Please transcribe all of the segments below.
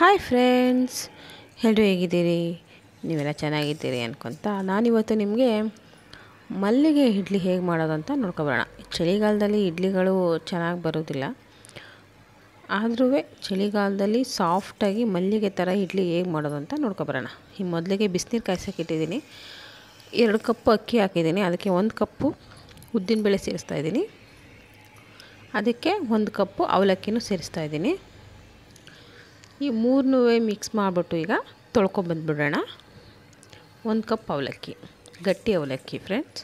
hi friends ಎಲ್ಲರೂ ಹೇಗಿದ್ದೀರಿ ನೀವೆಲ್ಲ ಚೆನ್ನಾಗಿದ್ದೀರಿ ಅನ್ಕೊತ ನಾನಿವತ್ತು ನಿಮಗೆ ಮಲ್ಲಿಗೆ ಇಡ್ಲಿ ಹೇಗೆ ಮಾಡೋದು ಅಂತ ನೋಡ್ಕೊಬರೋಣ ಚಳಿಗಾಲದಲ್ಲಿ ಇಡ್ಲಿಗಳು ಚೆನ್ನಾಗಿ ಬರೋದಿಲ್ಲ ಆದ್ರೂ ಚಳಿಗಾಲದಲ್ಲಿ ಸಾಫ್ಟಾಗಿ ಮಲ್ಲಿಗೆ ಥರ ಇಡ್ಲಿ ಹೇಗೆ ಮಾಡೋದು ಅಂತ ನೋಡ್ಕೊಬರೋಣ ಈ ಮೊದಲಿಗೆ ಬಿಸಿನೀರು ಕಾಯ್ಸೋಕೆ ಇಟ್ಟಿದ್ದೀನಿ ಎರಡು ಕಪ್ಪು ಅಕ್ಕಿ ಹಾಕಿದ್ದೀನಿ ಅದಕ್ಕೆ ಒಂದು ಕಪ್ಪು ಉದ್ದಿನಬೇಳೆ ಸೇರಿಸ್ತಾ ಇದ್ದೀನಿ ಅದಕ್ಕೆ ಒಂದು ಕಪ್ಪು ಅವಲಕ್ಕಿನೂ ಸೇರಿಸ್ತಾ ಇದ್ದೀನಿ ಈ ಮೂರನ್ನೂ ಮಿಕ್ಸ್ ಮಾಡಿಬಿಟ್ಟು ಈಗ ತೊಳ್ಕೊಬಂದ್ಬಿಡೋಣ ಒಂದು ಕಪ್ ಅವಲಕ್ಕಿ ಗಟ್ಟಿ ಅವಲಕ್ಕಿ ಫ್ರೆಂಡ್ಸ್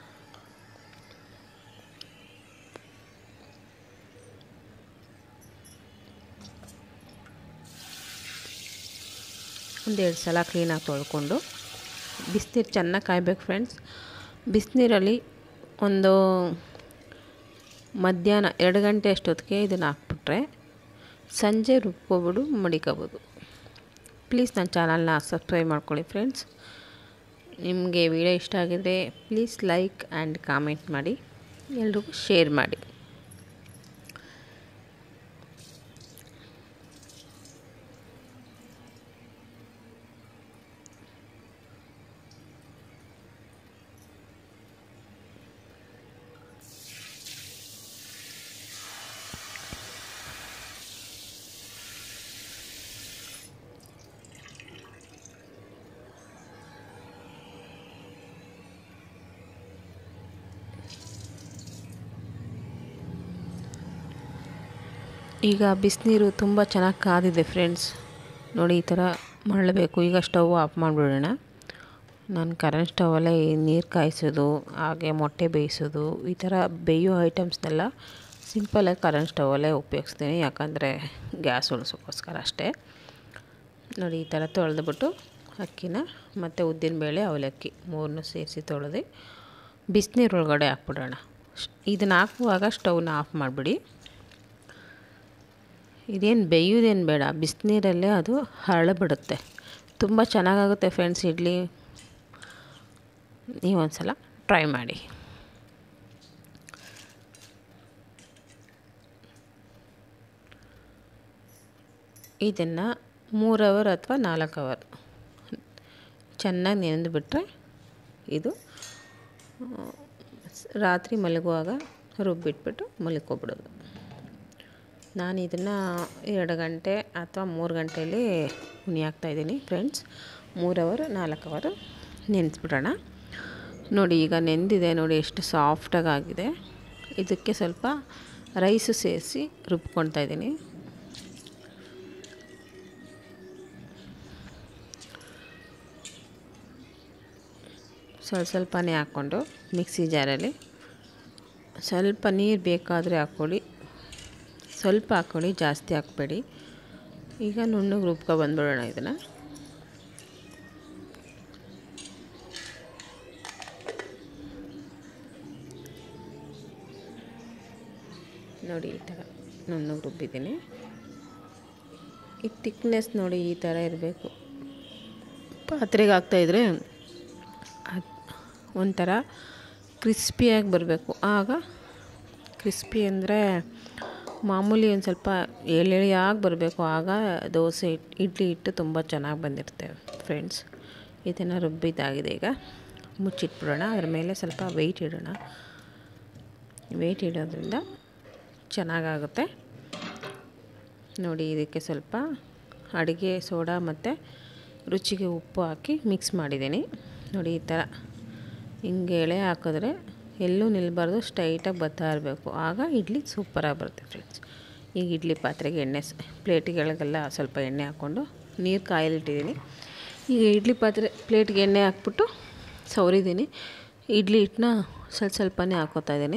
ಒಂದೆರಡು ಸಲ ಕ್ಲೀನಾಗಿ ತೊಳ್ಕೊಂಡು ಬಿಸಿನೀರು ಚೆನ್ನಾಗಿ ಕಾಯ್ಬೇಕು ಫ್ರೆಂಡ್ಸ್ ಬಿಸಿನೀರಲ್ಲಿ ಒಂದು ಮಧ್ಯಾಹ್ನ ಎರಡು ಗಂಟೆ ಅಷ್ಟೊತ್ತಿಗೆ ಇದನ್ನು ಹಾಕ್ಬಿಟ್ರೆ ಸಂಜೆ ರುಬ್ಕೊಬಿಡು ಮಡಿಕೋಬೋದು ಪ್ಲೀಸ್ ನನ್ನ ಚಾನಲ್ನ ಸಬ್ಸ್ಕ್ರೈಬ್ ಮಾಡ್ಕೊಳ್ಳಿ ಫ್ರೆಂಡ್ಸ್ ನಿಮಗೆ ವಿಡಿಯೋ ಇಷ್ಟ ಆಗಿದ್ರೆ ಪ್ಲೀಸ್ ಲೈಕ್ ಆ್ಯಂಡ್ ಕಾಮೆಂಟ್ ಮಾಡಿ ಎಲ್ರಿಗೂ ಶೇರ್ ಮಾಡಿ ಈಗ ಬಿಸಿನೀರು ತುಂಬ ಚೆನ್ನಾಗಿ ಕಾದಿದೆ ಫ್ರೆಂಡ್ಸ್ ನೋಡಿ ಈ ಥರ ಮಾಡಬೇಕು ಈಗ ಸ್ಟವ್ ಆಫ್ ಮಾಡಿಬಿಡೋಣ ನಾನು ಕರೆಂಟ್ ಸ್ಟವಲ್ಲೇ ನೀರು ಕಾಯಿಸೋದು ಹಾಗೆ ಮೊಟ್ಟೆ ಬೇಯಿಸೋದು ಈ ಥರ ಬೇಯೋ ಐಟಮ್ಸ್ನೆಲ್ಲ ಸಿಂಪಲಾಗಿ ಕರೆಂಟ್ ಸ್ಟವಲ್ಲೇ ಉಪಯೋಗಿಸ್ತೀನಿ ಯಾಕಂದರೆ ಗ್ಯಾಸ್ ಉಳಿಸೋಕ್ಕೋಸ್ಕರ ಅಷ್ಟೇ ನೋಡಿ ಈ ಥರ ತೊಳೆದ್ಬಿಟ್ಟು ಅಕ್ಕಿನ ಮತ್ತು ಉದ್ದಿನಬೇಳೆ ಅವಲಕ್ಕಿ ಮೂರನ್ನೂ ಸೇರಿಸಿ ತೊಳೆದು ಬಿಸಿನೀರು ಒಳಗಡೆ ಹಾಕ್ಬಿಡೋಣ ಇದನ್ನು ಹಾಕುವಾಗ ಸ್ಟವ್ನ ಆಫ್ ಮಾಡಿಬಿಡಿ ಇದೇನು ಬೇಯೋದೇನು ಬೇಡ ಬಿಸಿನೀರಲ್ಲೇ ಅದು ಹರಳಿಬಿಡುತ್ತೆ ತುಂಬ ಚೆನ್ನಾಗಾಗುತ್ತೆ ಫ್ರೆಂಡ್ಸ್ ಇಡ್ಲಿ ನೀವೊಂದು ಸಲ ಟ್ರೈ ಮಾಡಿ ಇದನ್ನು ಮೂರು ಅವರ್ ಅಥವಾ ನಾಲ್ಕು ಅವರ್ ಚೆನ್ನಾಗಿ ನೆನೆದುಬಿಟ್ರೆ ಇದು ರಾತ್ರಿ ಮಲಗುವಾಗ ರುಬ್ಬಿಟ್ಬಿಟ್ಟು ಮಲ್ಕೊಬಿಡೋದು ನಾನು ಇದನ್ನು ಎರಡು ಗಂಟೆ ಅಥವಾ ಮೂರು ಗಂಟೆಯಲ್ಲಿ ಹುನಿ ಹಾಕ್ತಾಯಿದ್ದೀನಿ ಫ್ರೆಂಡ್ಸ್ ಮೂರು ಅವರ್ ನಾಲ್ಕು ಅವರ್ ನೆನೆಸ್ಬಿಡೋಣ ನೋಡಿ ಈಗ ನೆಂದಿದೆ ನೋಡಿ ಎಷ್ಟು ಸಾಫ್ಟಾಗಿ ಆಗಿದೆ ಇದಕ್ಕೆ ಸ್ವಲ್ಪ ರೈಸು ಸೇರಿಸಿ ರುಬ್ಕೊಳ್ತಾ ಇದ್ದೀನಿ ಸ್ವಲ್ಪ ಸ್ವಲ್ಪನೇ ಹಾಕ್ಕೊಂಡು ಮಿಕ್ಸಿ ಜಾರಲ್ಲಿ ಸ್ವಲ್ಪ ನೀರು ಬೇಕಾದರೆ ಹಾಕ್ಕೊಳ್ಳಿ ಸ್ವಲ್ಪ ಹಾಕ್ಕೊಳ್ಳಿ ಜಾಸ್ತಿ ಹಾಕ್ಬೇಡಿ ಈಗ ನುಣ್ಣಗೆ ರುಬ್ಕೊ ಬಂದ್ಬಿಡೋಣ ಇದನ್ನು ನೋಡಿ ಈ ಥರ ನುಣ್ಣಗೆ ರುಬ್ಬಿದ್ದೀನಿ ಈ ತಿಕ್ನೆಸ್ ನೋಡಿ ಈ ಥರ ಇರಬೇಕು ಪಾತ್ರೆಗೆ ಹಾಕ್ತಾಯಿದ್ರೆ ಒಂಥರ ಕ್ರಿಸ್ಪಿಯಾಗಿ ಬರಬೇಕು ಆಗ ಕ್ರಿಸ್ಪಿ ಅಂದರೆ ಮಾಮೂಲಿ ಒಂದು ಸ್ವಲ್ಪ ಎಳೆಯಾಗಿ ಬರಬೇಕು ಆಗ ದೋಸೆ ಇಡ್ಲಿ ಹಿಟ್ಟು ತುಂಬ ಚೆನ್ನಾಗಿ ಬಂದಿರ್ತೇವೆ ಫ್ರೆಂಡ್ಸ್ ಇದನ್ನು ರುಬ್ಬಿದ್ದಾಗಿದೆ ಈಗ ಮುಚ್ಚಿಟ್ಬಿಡೋಣ ಅದ್ರ ಮೇಲೆ ಸ್ವಲ್ಪ ವೆಯ್ಟ್ ಇಡೋಣ ವೆಯ್ಟ್ ಇಡೋದ್ರಿಂದ ಚೆನ್ನಾಗಾಗುತ್ತೆ ನೋಡಿ ಇದಕ್ಕೆ ಸ್ವಲ್ಪ ಅಡುಗೆ ಸೋಡಾ ಮತ್ತು ರುಚಿಗೆ ಉಪ್ಪು ಹಾಕಿ ಮಿಕ್ಸ್ ಮಾಡಿದ್ದೀನಿ ನೋಡಿ ಈ ಥರ ಹಿಂಗೆ ಎಳೆ ಹಾಕಿದ್ರೆ ಎಲ್ಲೂ ನಿಲ್ಲಬಾರ್ದು ಸ್ಟ್ರೈಟಾಗಿ ಬರ್ತಾ ಇರಬೇಕು ಆಗ ಇಡ್ಲಿ ಸೂಪರಾಗಿ ಬರುತ್ತೆ ಫ್ರೆಂಡ್ಸ್ ಈಗ ಇಡ್ಲಿ ಪಾತ್ರೆಗೆ ಎಣ್ಣೆ ಪ್ಲೇಟ್ಗಳಿಗೆಲ್ಲ ಸ್ವಲ್ಪ ಎಣ್ಣೆ ಹಾಕ್ಕೊಂಡು ನೀರು ಕಾಯಲಿಟ್ಟಿದ್ದೀನಿ ಈಗ ಇಡ್ಲಿ ಪಾತ್ರೆ ಪ್ಲೇಟ್ಗೆ ಎಣ್ಣೆ ಹಾಕ್ಬಿಟ್ಟು ಸವರಿದ್ದೀನಿ ಇಡ್ಲಿ ಹಿಟ್ಟನ್ನ ಸ್ವಲ್ಪ ಸ್ವಲ್ಪನೇ ಹಾಕೋತಾ ಇದ್ದೀನಿ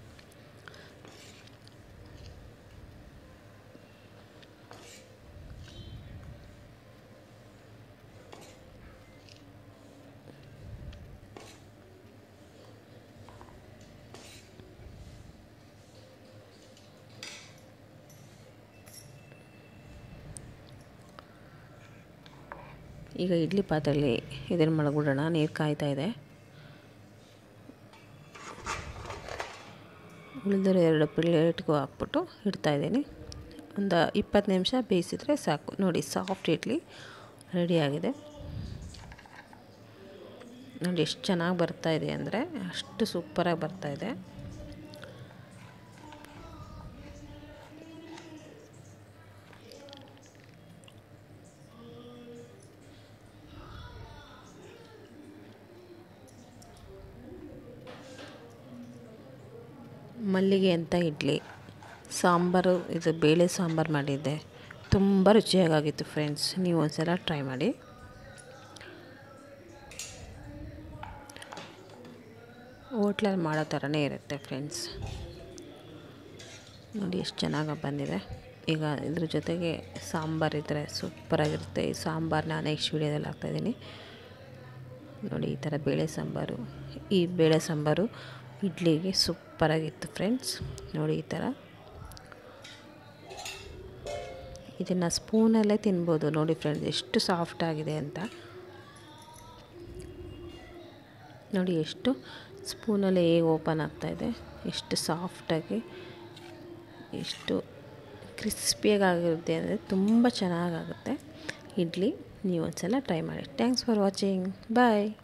ಈಗ ಇಡ್ಲಿ ಪಾತ್ರೆಯಲ್ಲಿ ಇದನ್ನು ಮಲಗ್ಬಿಡೋಣ ನೀರು ಕಾಯ್ತಾ ಇದೆ ಉಳಿದಿರೋ ಎರಡು ಪ್ಲೇಟ್ಗೂ ಹಾಕ್ಬಿಟ್ಟು ಇಡ್ತಾಯಿದ್ದೀನಿ ಒಂದು ಇಪ್ಪತ್ತು ನಿಮಿಷ ಬೇಯಿಸಿದ್ರೆ ಸಾಕು ನೋಡಿ ಸಾಫ್ಟ್ ಇಡ್ಲಿ ರೆಡಿಯಾಗಿದೆ ನೋಡಿ ಎಷ್ಟು ಚೆನ್ನಾಗಿ ಬರ್ತಾಯಿದೆ ಅಂದರೆ ಅಷ್ಟು ಸೂಪರಾಗಿ ಬರ್ತಾಯಿದೆ ಮಲ್ಲಿಗೆ ಅಂತ ಇಡ್ಲಿ ಸಾಂಬಾರು ಇದು ಬೇಳೆ ಸಾಂಬಾರು ಮಾಡಿದ್ದೆ ತುಂಬ ರುಚಿಯಾಗಿತ್ತು ಫ್ರೆಂಡ್ಸ್ ನೀವು ಒಂದ್ಸಲ ಟ್ರೈ ಮಾಡಿ ಹೋಟ್ಲಲ್ಲಿ ಮಾಡೋ ಥರನೇ ಇರುತ್ತೆ ಫ್ರೆಂಡ್ಸ್ ನೋಡಿ ಎಷ್ಟು ಚೆನ್ನಾಗಿ ಬಂದಿದೆ ಈಗ ಇದ್ರ ಜೊತೆಗೆ ಸಾಂಬಾರು ಇದ್ದರೆ ಸೂಪರಾಗಿರುತ್ತೆ ಈ ಸಾಂಬಾರನ್ನ ನೆಕ್ಸ್ಟ್ ವೀಡಿಯೋದಲ್ಲಿ ಹಾಕ್ತಾಯಿದ್ದೀನಿ ನೋಡಿ ಈ ಥರ ಬೇಳೆ ಸಾಂಬಾರು ಈ ಬೇಳೆ ಸಾಂಬಾರು ಇಡ್ಲಿಗೆ ಸೂಪರಾಗಿತ್ತು ಫ್ರೆಂಡ್ಸ್ ನೋಡಿ ಈ ಥರ ಇದನ್ನು ಸ್ಪೂನಲ್ಲೇ ತಿನ್ಬೋದು ನೋಡಿ ಫ್ರೆಂಡ್ಸ್ ಎಷ್ಟು ಸಾಫ್ಟ್ ಆಗಿದೆ ಅಂತ ನೋಡಿ ಎಷ್ಟು ಸ್ಪೂನಲ್ಲಿ ಹೇಗೆ ಓಪನ್ ಆಗ್ತಾಯಿದೆ ಎಷ್ಟು ಸಾಫ್ಟಾಗಿ ಎಷ್ಟು ಕ್ರಿಸ್ಪಿಯಾಗಿರುತ್ತೆ ಅಂದರೆ ತುಂಬ ಚೆನ್ನಾಗಾಗುತ್ತೆ ಇಡ್ಲಿ ನೀವು ಒಂದ್ಸಲ ಟ್ರೈ ಮಾಡಿ ಥ್ಯಾಂಕ್ಸ್ ಫಾರ್ ವಾಚಿಂಗ್ ಬಾಯ್